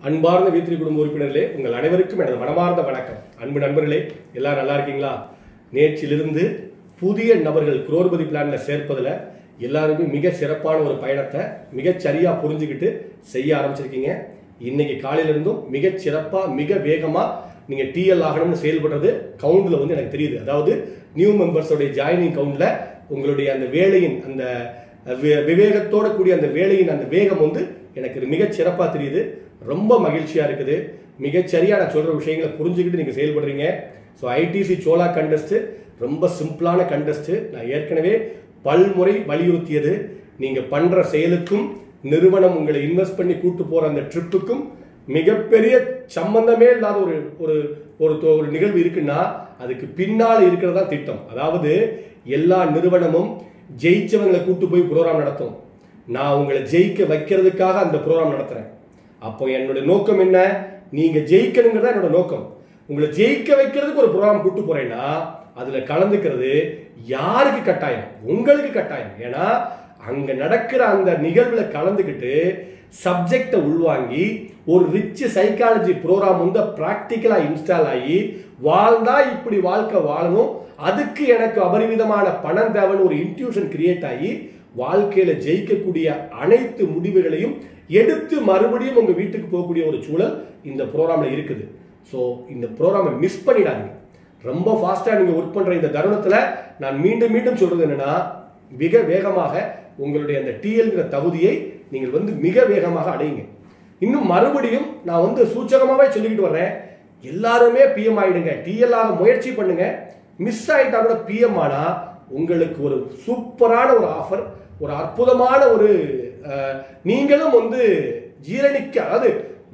அன்பார்ந்த வீத்திரி குடும்ப உறுப்பினர்களே உங்கள் அனைவருக்கும் எனது மனமார்ந்த வணக்கம் அன்பு நண்பர்களே எல்லாரும் நல்லா இருக்கீங்களா நேற்றிலிருந்து புதிய நபர்கள் குரோர்பதி பிளான்ல சேர்ப்பதுல எல்லாருமே மிக சிறப்பான ஒரு பயணத்தை மிகச் சரியா புரிஞ்சுக்கிட்டு செய்ய ஆரம்பிச்சிருக்கீங்க இன்னைக்கு காலையில இருந்தும் மிகச் சிறப்பா மிக வேகமா நீங்க டிஎல் ஆகணும்னு செயல்படுறது கவுண்ட்ல வந்து எனக்கு தெரியுது அதாவது நியூ மெம்பர்ஸோடைய ஜாயினிங் கவுண்ட்ல உங்களுடைய அந்த வேலையின் அந்த வி- விவேகத்தோட கூடிய அந்த வேலையின் அந்த வேகம் வந்து எனக்கு மிகச் சிறப்பா தெரியுது ரொம்ப மகிழ்ச்சியா இருக்குது மிகச்சரியா நான் சொல்ற விஷயங்களை புரிஞ்சுக்கிட்டு நீங்க செயல்படுறீங்க ஸோ ஐடிசி சோலா கண்டஸ்ட் ரொம்ப சிம்பிளான கண்டஸ்ட் நான் ஏற்கனவே பல்முறை வலியுறுத்தியது நீங்க பண்ற செயலுக்கும் நிறுவனம் உங்களை இன்வெஸ்ட் பண்ணி கூட்டு போற அந்த ட்ரிப்புக்கும் மிகப்பெரிய சம்பந்தமே இல்லாத ஒரு ஒரு ஒரு தொ- ஒரு நிகழ்வு இருக்குன்னா அதுக்கு பின்னால இருக்கிறதா திட்டம் அதாவது எல்லா நிறுவனமும் ஜெயிச்சவங்களை கூட்டு போய் ப்ரோக்ராம் நடத்தும் நான் உங்களை ஜெயிக்க வைக்கிறதுக்காக அந்த ப்ரோக்ராம் நடத்துறேன் அப்போ என்னுடைய நோக்கம் என்ன நீங்க ஜெயிக்கணுங்கிறதா என்னோட நோக்கம் உங்களை ஜெயிக்க வைக்கிறதுக்கு ஒரு ப்ரோக்ராம் கூட்டு போறேன்னா அதுல கலந்துக்கிறது யாருக்கு கட்டாயம் உங்களுக்கு கட்டாயம் ஏன்னா அங்க நடக்கிற அந்த நிகழ்வுல கலந்துக்கிட்டு சப்ஜெக்டை உள்வாங்கி ஒரு ரிச் சைக்காலஜி ப்ரோக்ராம் வந்து ப்ராக்டிக்கலா இன்ஸ்டால் ஆகி வாழ்ந்தா இப்படி வாழ்க்கை வாழணும் அதுக்கு எனக்கு அபரிமிதமான பணம் தேவைன்னு ஒரு இன்ட்யூஷன் கிரியேட் ஆகி வாழ்க்கையில ஜெயிக்கக்கூடிய அனைத்து முடிவுகளையும் எடுத்து மறுபடியும் உங்க வீட்டுக்கு போகக்கூடிய ஒரு சூழல் இந்த ப்ரோக்ராம்ல இருக்குது ஸோ இந்த ப்ரோக்ராமை மிஸ் பண்ணிடாதீங்க ரொம்ப ஃபாஸ்டா நீங்க ஒர்க் பண்ற இந்த தருணத்துல நான் மீண்டும் மீண்டும் சொல்றது என்னன்னா மிக வேகமாக உங்களுடைய அந்த டிஎல்ங்கிற தகுதியை நீங்கள் வந்து மிக வேகமாக அடையுங்க இன்னும் மறுபடியும் நான் வந்து சூச்சகமாவே சொல்லிக்கிட்டு வர்றேன் எல்லாருமே பிஎம் ஆயிடுங்க டிஎல் ஆக முயற்சி பண்ணுங்க மிஸ் ஆயிட்டா கூட பிஎம் ஆனா உங்களுக்கு ஒரு சூப்பரான ஒரு ஆஃபர் ஒரு அற்புதமான ஒரு அஹ், நீங்களும் வந்து ஜீரணிக்க அதாவது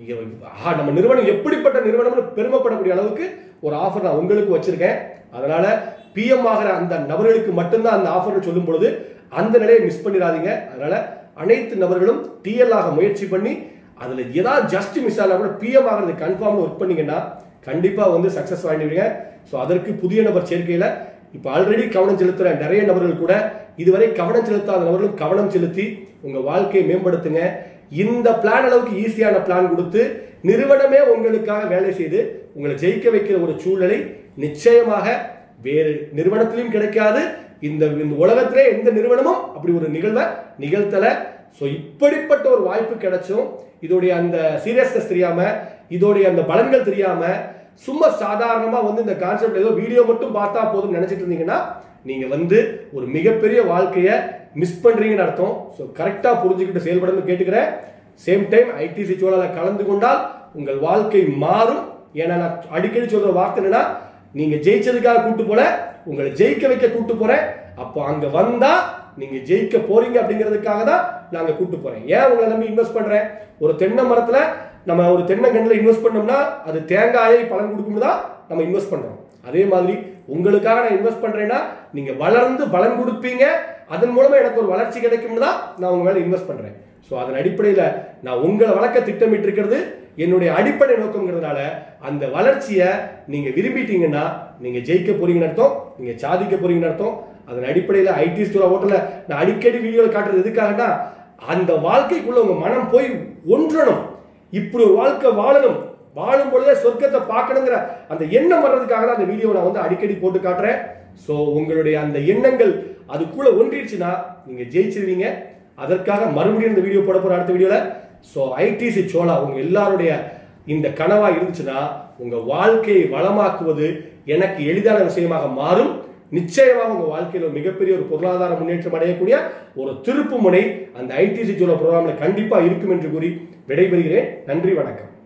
ஆஹா, நம்ம நிறுவனம் எப்படிப்பட்ட நிறுவனம்னு பெருமைப்படக்கூடிய அளவுக்கு ஒரு ஆஃபர் நான் உங்களுக்கு வச்சிருக்கேன் அதனால பிஎம் ஆகிற அந்த நபர்களுக்கு மட்டும்தான் அந்த ஆஃபர் சொல்லும் பொழுது அந்த நிலையை மிஸ் பண்ணிடாதீங்க அதனால அனைத்து நபர்களும் டிஎல் ஆக முயற்சி பண்ணி அதுல ஏதாவது ஜஸ்ட் மிஸ் ஆனா கூட பிஎம் ஆகிறது கன்ஃபார்ம் ஒர்க் பண்ணீங்கன்னா கண்டிப்பா வந்து சக்சஸ் வாங்கிடுவீங்க ஸோ அதற்கு புதிய நபர் சேர்க்கையில இப்போ ஆல்ரெடி கவனம் செலுத்துற நிறைய நபர்கள் கூட இதுவரை கவனம் செலுத்தாத நபர்களும் கவனம் செலுத்தி உங்க வாழ்க்கையை மேம்படுத்துங்க இந்த பிளான் அளவுக்கு ஈஸியான பிளான் கொடுத்து நிறுவனமே உங்களுக்காக வேலை செய்து உங்களை ஜெயிக்க வைக்கிற ஒரு சூழ்நிலை நிச்சயமாக வேறு நிறுவனத்திலும் கிடைக்காது இந்த இந்த உலகத்திலே எந்த நிறுவனமும் அப்படி ஒரு நிகழ்வை நிகழ்த்தல ஸோ இப்படிப்பட்ட ஒரு வாய்ப்பு கிடைச்சும் இதோடைய அந்த சீரியஸ்னஸ் தெரியாம இதோடைய அந்த பலன்கள் தெரியாம சும்மா சாதாரணமா வந்து இந்த கான்செப்ட் ஏதோ வீடியோ மட்டும் பார்த்தா போதும் நினைச்சிட்டு இருந்தீங்கன்னா நீங்க வந்து ஒரு மிகப்பெரிய வாழ்க்கையை மிஸ் பண்றீங்கன்னு அர்த்தம் ஸோ கரெக்டா புரிஞ்சுக்கிட்டு செயல்படணும்னு கேட்டுக்கிறேன் சேம் டைம் ஐடிசி சூழல கலந்து கொண்டால் உங்கள் வாழ்க்கை மாறும் ஏன்னா நான் அடிக்கடி சொல்ற வார்த்தை என்னன்னா நீங்க ஜெயிச்சதுக்காக கூட்டு போல உங்களை ஜெயிக்க வைக்க கூட்டு போறேன் அப்போ அங்க வந்தா நீங்க ஜெயிக்க போறீங்க அப்படிங்கிறதுக்காக தான் நாங்க கூட்டு போறேன் ஏன் உங்களை நம்பி இன்வெஸ்ட் பண்றேன் ஒரு தென்னை மரத்துல நம்ம ஒரு தென்னங்கன்றுல இன்வெஸ்ட் பண்ணோம்னா அது தேங்காயை பலன் கொடுக்கும்னு தான் நம்ம இன்வெஸ்ட் பண்றோம் அதே மாதிரி உங்களுக்காக நான் இன்வெஸ்ட் பண்றேன்னா நீங்க வளர்ந்து பலன் கொடுப்பீங்க அதன் மூலமா எனக்கு ஒரு வளர்ச்சி கிடைக்கும்னு தான் நான் உங்க மேல இன்வெஸ்ட் பண்றேன் ஸோ அதன் அடிப்படையில் நான் உங்களை வளர்க்க திட்டமிட்டு இருக்கிறது என்னுடைய அடிப்படை நோக்கம்ங்கிறதுனால அந்த வளர்ச்சியை நீங்க விரும்பிட்டீங்கன்னா நீங்க ஜெயிக்க போறீங்கன்னு அர்த்தம் நீங்க சாதிக்க போறீங்கன்னு அர்த்தம் அதன் அடிப்படையில் ஐடி ஸ்டோர் ஹோட்டல்ல நான் அடிக்கடி வீடியோவில் காட்டுறது எதுக்காகனா அந்த வாழ்க்கைக்குள்ள உங்க மனம் போய் ஒன்றணும் இப்படி ஒரு வாழ்க்கை வாழணும் வாழும் பொழுதே சொர்க்கத்தை பார்க்கணுங்கிற அந்த எண்ணம் வர்றதுக்காக தான் அந்த வீடியோ நான் வந்து அடிக்கடி போட்டு காட்டுறேன் ஸோ உங்களுடைய அந்த எண்ணங்கள் அதுக்குள்ள ஒன்றிடுச்சுன்னா நீங்க ஜெயிச்சிருவீங்க அதற்காக மறுபடியும் இந்த வீடியோ போட போற அடுத்த வீடியோல ஸோ ஐடிசி சோலா உங்க எல்லாருடைய இந்த கனவா இருந்துச்சுன்னா உங்க வாழ்க்கையை வளமாக்குவது எனக்கு எளிதான விஷயமாக மாறும் நிச்சயமாக உங்க வாழ்க்கையில் ஒரு மிகப்பெரிய ஒரு பொருளாதார முன்னேற்றம் அடையக்கூடிய ஒரு திருப்பு முனை அந்த ஐடிசி சோலா ப்ரோக்ராம்ல கண்டிப்பா இருக்கும் என்று கூறி விடைபெறுகிறேன் நன்றி வணக்கம்